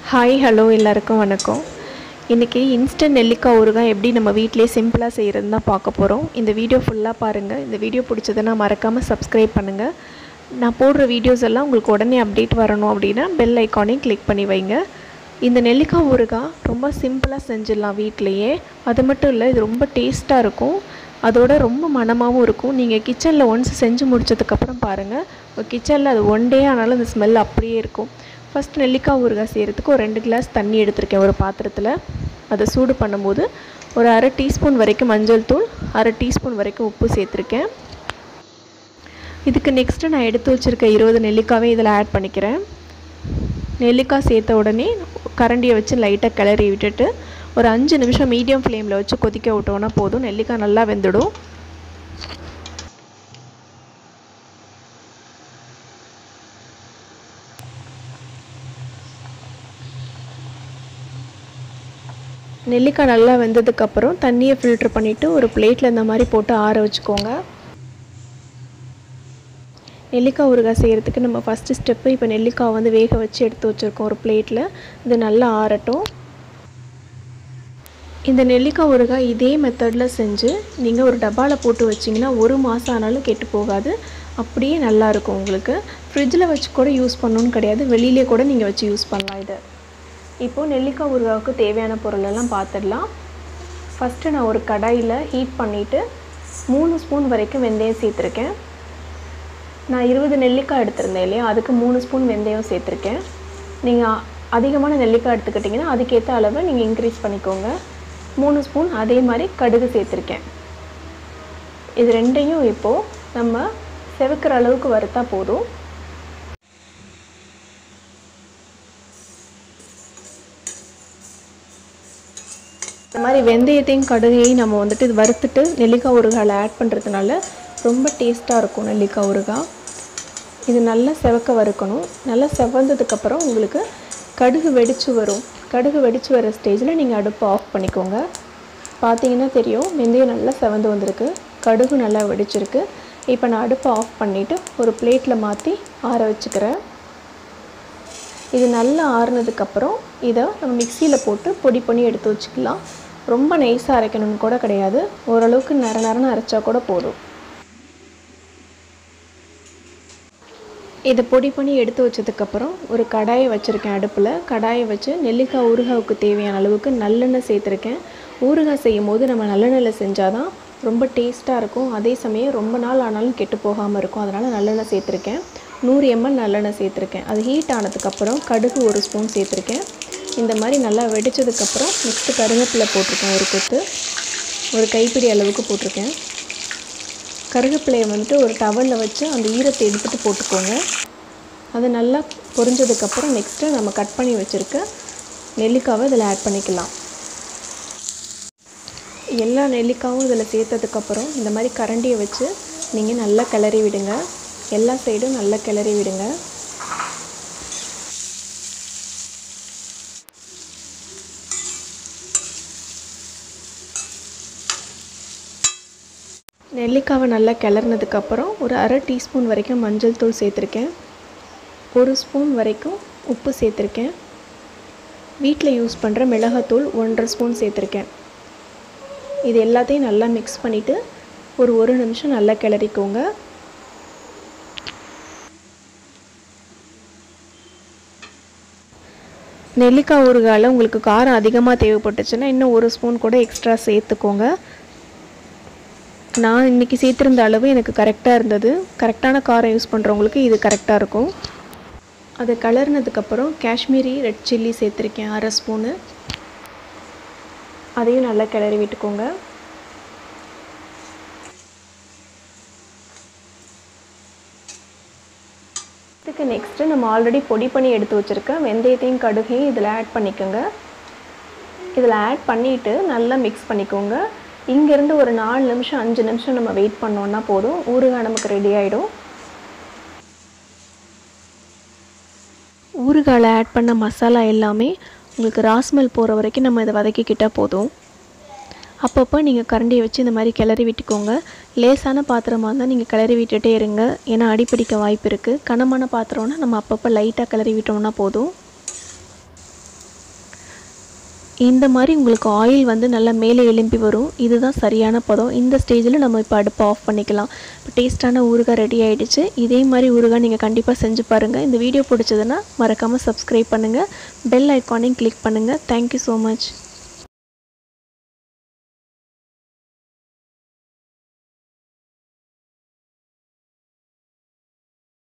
hi hello எல்லாருக்கும் வணக்கம் இன்றைக்கி இன்ஸ்டன்ட் நெல்லிக்காய் ஊறுகாய் எப்படி நம்ம வீட்டிலே சிம்பிளாக செய்கிறதுன்னு தான் பார்க்க போகிறோம் இந்த வீடியோ ஃபுல்லாக பாருங்கள் இந்த வீடியோ பிடிச்சதுன்னா மறக்காமல் சப்ஸ்கிரைப் பண்ணுங்கள் நான் போடுற வீடியோஸ் எல்லாம் உங்களுக்கு உடனே அப்டேட் வரணும் அப்படின்னா பெல் ஐக்கானையும் கிளிக் பண்ணி வைங்க இந்த நெல்லிக்காய் ஊறுகாய் ரொம்ப சிம்பிளாக செஞ்சிடலாம் வீட்டிலையே அது மட்டும் இல்லை இது ரொம்ப டேஸ்ட்டாக இருக்கும் அதோட ரொம்ப மணமாகவும் இருக்கும் நீங்கள் கிச்சனில் ஒன்ஸ் செஞ்சு முடிச்சதுக்கப்புறம் பாருங்கள் உங்கள் கிச்சனில் அது ஒன் டே ஆனாலும் அந்த ஸ்மெல் அப்படியே இருக்கும் ஃபஸ்ட் நெல்லிக்காய் ஊறுகாய் செய்கிறதுக்கு ஒரு ரெண்டு கிளாஸ் தண்ணி எடுத்திருக்கேன் ஒரு பாத்திரத்தில் அதை சூடு பண்ணும்போது ஒரு அரை டீஸ்பூன் வரைக்கும் மஞ்சள் தூள் அரை டீஸ்பூன் வரைக்கும் உப்பு சேர்த்துருக்கேன் இதுக்கு நெக்ஸ்ட்டு நான் எடுத்து வச்சுருக்க இருபது நெல்லிக்காவே இதில் ஆட் பண்ணிக்கிறேன் நெல்லிக்காய் சேர்த்த உடனே கரண்டியை வச்சு லைட்டாக கிளறி விட்டுட்டு ஒரு அஞ்சு நிமிஷம் மீடியம் ஃப்ளேமில் வச்சு கொதிக்க விட்டோன்னா போதும் நெல்லிக்காய் நல்லா வெந்துடும் நெல்லிக்காய் நல்லா வெந்ததுக்கப்புறம் தண்ணியை ஃபில்ட்ரு பண்ணிவிட்டு ஒரு பிளேட்டில் இந்த மாதிரி போட்டு ஆற வச்சுக்கோங்க நெல்லிக்காய் ஊறுகாய் செய்கிறதுக்கு நம்ம ஃபஸ்ட்டு ஸ்டெப்பு இப்போ நெல்லிக்காய் வந்து வேக வச்சு எடுத்து வச்சுருக்கோம் ஒரு பிளேட்டில் இது நல்லா ஆறட்டும் இந்த நெல்லிக்காய் ஊறுகாய் இதே மெத்தடில் செஞ்சு நீங்கள் ஒரு டப்பாவில் போட்டு வச்சிங்கன்னா ஒரு மாதம் ஆனாலும் கெட்டு போகாது அப்படியே நல்லாயிருக்கும் உங்களுக்கு ஃப்ரிட்ஜில் வச்சு கூட யூஸ் பண்ணணுன்னு கிடையாது வெளியிலே கூட நீங்கள் வச்சு யூஸ் பண்ணலாம் இதை இப்போது நெல்லிக்காய் ஊறுகாவுக்கு தேவையான பொருளெல்லாம் பார்த்துடலாம் ஃபஸ்ட்டு நான் ஒரு கடாயில் ஹீட் பண்ணிவிட்டு மூணு ஸ்பூன் வரைக்கும் வெந்தயம் சேர்த்துருக்கேன் நான் இருபது நெல்லிக்காய் எடுத்திருந்தேன் இல்லையா அதுக்கு மூணு ஸ்பூன் வெந்தயம் சேர்த்துருக்கேன் நீங்கள் அதிகமான நெல்லிக்காய் எடுத்துக்கிட்டிங்கன்னா அதுக்கேற்ற அளவு நீங்கள் இன்க்ரீஸ் பண்ணிக்கோங்க மூணு ஸ்பூன் அதே மாதிரி கடுகு சேர்த்துருக்கேன் இது ரெண்டையும் இப்போது நம்ம செவக்கிற அளவுக்கு வறுத்தா போதும் இந்த மாதிரி வெந்தயத்தையும் கடுகையும் நம்ம வந்துட்டு இது வறுத்துட்டு நெல்லிக்காய் ஊறுகாயில் ஆட் பண்ணுறதுனால ரொம்ப டேஸ்ட்டாக இருக்கும் நெல்லிக்காய் ஊறுகாய் இது நல்லா செவக்க வறுக்கணும் நல்லா செவந்ததுக்கப்புறம் உங்களுக்கு கடுகு வெடித்து வரும் கடுகு வெடித்து வர ஸ்டேஜில் நீங்கள் அடுப்பை ஆஃப் பண்ணிக்கோங்க பார்த்தீங்கன்னா தெரியும் வெந்தயம் நல்லா செவந்து வந்திருக்கு கடுகு நல்லா வெடிச்சிருக்கு இப்போ நான் அடுப்பை ஆஃப் பண்ணிவிட்டு ஒரு பிளேட்டில் மாற்றி ஆற வச்சுக்கிறேன் இது நல்லா ஆறுனதுக்கப்புறம் இதை நம்ம மிக்சியில் போட்டு பொடி பண்ணி எடுத்து வச்சுக்கலாம் ரொம்ப நைஸாக அரைக்கணும்னு கூட கிடையாது ஓரளவுக்கு நர நரன்னு அரைச்சா கூட போதும் இதை பொடி பண்ணி எடுத்து வச்சதுக்கப்புறம் ஒரு கடாயை வச்சுருக்கேன் அடுப்பில் கடாயை வச்சு நெல்லிக்காய் ஊறுகாவுக்கு தேவையான அளவுக்கு நல்லெண்ணெய் சேர்த்துருக்கேன் ஊறுகாய் செய்யும் போது நம்ம நல்லெண்ணெயில் செஞ்சால் தான் ரொம்ப டேஸ்ட்டாக இருக்கும் அதே சமயம் ரொம்ப நாள் ஆனாலும் கெட்டு போகாமல் இருக்கும் அதனால் நல்லெண்ணெய் சேர்த்துருக்கேன் நூறு எம்எல் நல்லெண்ணெய் சேர்த்துருக்கேன் அது ஹீட் ஆனதுக்கப்புறம் கடுகு ஒரு ஸ்பூன் சேர்த்துருக்கேன் இந்த மாதிரி நல்லா வெடித்ததுக்கப்புறம் நெக்ஸ்ட்டு கருவேப்பிலை போட்டிருக்கேன் ஒரு கொத்து ஒரு கைப்பிடி அளவுக்கு போட்டிருக்கேன் கருவேப்பிலையை வந்துட்டு ஒரு டவலில் வச்சு அந்த ஈரத்தை எடுத்துகிட்டு போட்டுக்கோங்க அது நல்லா பொரிஞ்சதுக்கப்புறம் நெக்ஸ்ட்டு நம்ம கட் பண்ணி வச்சுருக்க நெல்லிக்காவை இதில் ஆட் பண்ணிக்கலாம் எல்லா நெல்லிக்காவும் இதில் சேர்த்ததுக்கப்புறம் இந்த மாதிரி கரண்டியை வச்சு நீங்கள் நல்லா கிளறி விடுங்க எல்லா சைடும் நல்லா கிளறி விடுங்க நெல்லிக்காவை நல்லா கிளறினதுக்கப்புறம் ஒரு அரை டீஸ்பூன் வரைக்கும் மஞ்சள் தூள் சேர்த்துருக்கேன் ஒரு ஸ்பூன் வரைக்கும் உப்பு சேர்த்துருக்கேன் வீட்டில் யூஸ் பண்ணுற மிளகாத்தூள் ஒன்றரை ஸ்பூன் சேர்த்துருக்கேன் இது எல்லாத்தையும் நல்லா மிக்ஸ் பண்ணிவிட்டு ஒரு ஒரு நிமிஷம் நல்லா கிளறிக்கோங்க நெல்லிக்காய் ஊறுகாயில் உங்களுக்கு காரம் அதிகமாக தேவைப்பட்டுச்சுன்னா இன்னும் ஒரு ஸ்பூன் கூட எக்ஸ்ட்ரா சேர்த்துக்கோங்க நான் இன்றைக்கி சேர்த்துருந்த அளவு எனக்கு கரெக்டாக இருந்தது கரெக்டான காரம் யூஸ் பண்ணுறவங்களுக்கு இது கரெக்டாக இருக்கும் அது கலர்னதுக்கப்புறம் காஷ்மீரி ரெட் சில்லி சேர்த்துருக்கேன் அரை ஸ்பூனு அதையும் நல்லா கிளறி விட்டுக்கோங்க இதுக்கு நெக்ஸ்ட்டு நம்ம ஆல்ரெடி பொடி பண்ணி எடுத்து வச்சுருக்க வெந்தயத்தையும் கடுகையும் இதில் ஆட் பண்ணிக்கோங்க இதில் ஆட் பண்ணிவிட்டு நல்லா மிக்ஸ் பண்ணிக்கோங்க இங்கேருந்து ஒரு நாலு நிமிஷம் அஞ்சு நிமிஷம் நம்ம வெயிட் பண்ணோன்னா போதும் ஊறுகாய் நமக்கு ரெடி ஆகிடும் ஊறுகாயில் ஆட் பண்ண மசாலா எல்லாமே உங்களுக்கு ராஸ்மல் போகிற வரைக்கும் நம்ம இதை வதக்கிக்கிட்டால் போதும் அப்பப்போ நீங்கள் கரண்டியை வச்சு இந்த மாதிரி கிளறி விட்டுக்கோங்க லேசான பாத்திரமாக இருந்தால் நீங்கள் கிளறி விட்டுட்டே இருங்க ஏன்னா அடிப்பிடிக்க வாய்ப்பு இருக்குது கனமான பாத்திரம்னா நம்ம அப்பப்போ லைட்டாக கிளறி விட்டோம்னா போதும் இந்த மாதிரி உங்களுக்கு ஆயில் வந்து நல்லா மேலே எலும்பி வரும் இதுதான் சரியான பதம் இந்த ஸ்டேஜில் நம்ம இப்போ அடுப்பை ஆஃப் பண்ணிக்கலாம் இப்போ டேஸ்ட்டான ஊறுகாய் ரெடி ஆகிடுச்சு இதே மாதிரி ஊறுகாய் நீங்கள் கண்டிப்பாக செஞ்சு பாருங்கள் இந்த வீடியோ பிடிச்சதுன்னா மறக்காமல் சப்ஸ்கிரைப் பண்ணுங்கள் பெல் ஐக்கானையும் கிளிக் பண்ணுங்கள் தேங்க்யூ ஸோ மச்